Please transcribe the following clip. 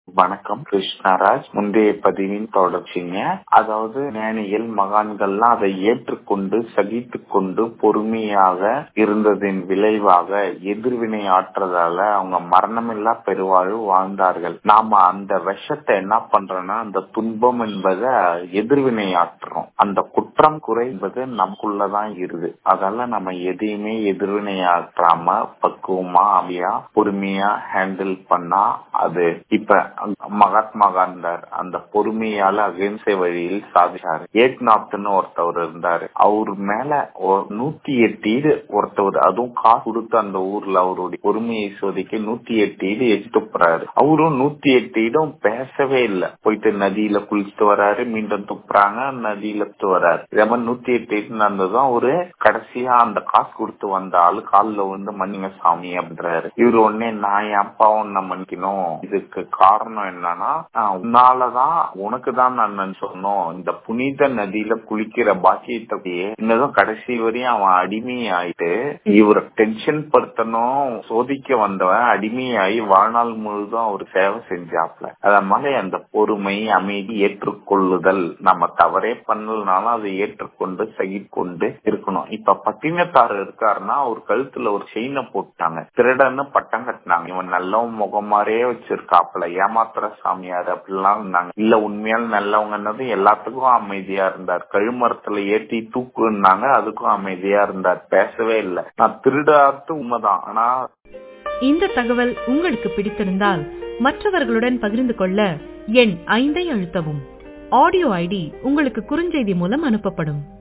வணக்கம் கிருஷ்ணராஜ் முந்தைய பதிவின் தொடர்ச்சிங்க அதாவது ஞானிகள் மகான்கள்லாம் அதை ஏற்றுக்கொண்டு சகித்து கொண்டு பொறுமையாக இருந்ததின் விளைவாக எதிர்வினை ஆற்றதால அவங்க மரணமில்லா பெருவாழ்வு வாழ்ந்தார்கள் நாம அந்த விஷத்தை என்ன பண்றோம்னா அந்த துன்பம் என்பதை எதிர்வினை ஆற்றுறோம் அந்த குற்றம் குறை என்பது நமக்குள்ளதான் இருது அதால நம்ம எதையுமே எதிர்வினை ஆற்றாம பக்குவமா அமையா பொறுமையா ஹேண்டில் பண்ணா அது இப்ப மகாத்மா காந்தார் அந்த பொறுமையால அகிம்சை வழியில் சாதிச்சாரு ஏக்நாத்னு ஒருத்தவர் இருந்தாரு அவர் மேல நூத்தி எட்டு ஈடு ஒருத்தவர் அதுவும் காசு கொடுத்து அந்த ஊர்ல அவருடைய பொறுமையை சோதிக்க நூத்தி எட்டு ஈடு எச்சு போறாரு அவரும் நூத்தி எட்டு ஈடும் பேசவே இல்லை போயிட்டு நதியில குளிச்சுட்டு வராரு மீண்டும் துப்புறாங்க நதியில வராரு இதே மாதிரி நூத்தி எட்டு ஈடு நடந்ததும் அவரு கடைசியா அந்த காசு கொடுத்து வந்த ஆளு காலில் வந்து மன்னிங்க சாமி அப்படின்றாரு இவரு உடனே நான் என் அப்பாவும் நான் மன்னிக்கணும் இதுக்கு காரணம் என்னன்னா உன்னாலதான் உனக்கு தான் நான் சொன்னோம் இந்த புனித நதியில குளிக்கிற பாக்கியத்தையே இன்னதும் கடைசி வரையும் அவன் அடிமையாயிட்டு இவரை டென்ஷன் படுத்தணும் சோதிக்க வந்தவன் அடிமையாகி வாழ்நாள் முழுதும் அவர் சேவை செஞ்சாப்ல அத மாதிரி அந்த பொறுமை அமைதி ஏற்றுக்கொள்ளுதல் நம்ம தவறே பண்ணலனாலும் அதை ஏற்றுக்கொண்டு சகிக்கொண்டு இருக்கணும் இப்ப பட்டினத்தார் இருக்காருன்னா அவர் கழுத்துல ஒரு செயினை போட்டாங்க திருடன்னு பட்டம் கட்டினாங்க இவன் நல்ல முகமாரே வச்சிருக்காப்ல ஏமாத்துற சாமியார் அப்படிலாம் இருந்தாங்க இல்ல உண்மையால் நல்லவங்கன்னது எல்லாத்துக்கும் அமைதியா இருந்தார் கழுமரத்துல ஏற்றி தூக்குனாங்க அதுக்கும் அமைதியா இருந்தார் பேசவே இல்லை நான் திருடாத்து உண்மைதான் ஆனா இந்த தகவல் உங்களுக்கு பிடித்திருந்தால் மற்றவர்களுடன் பகிர்ந்து கொள்ள எண் ஐந்தை அழுத்தவும் ஆடியோ ஐடி உங்களுக்கு குறுஞ்செய்தி மூலம் அனுப்பப்படும்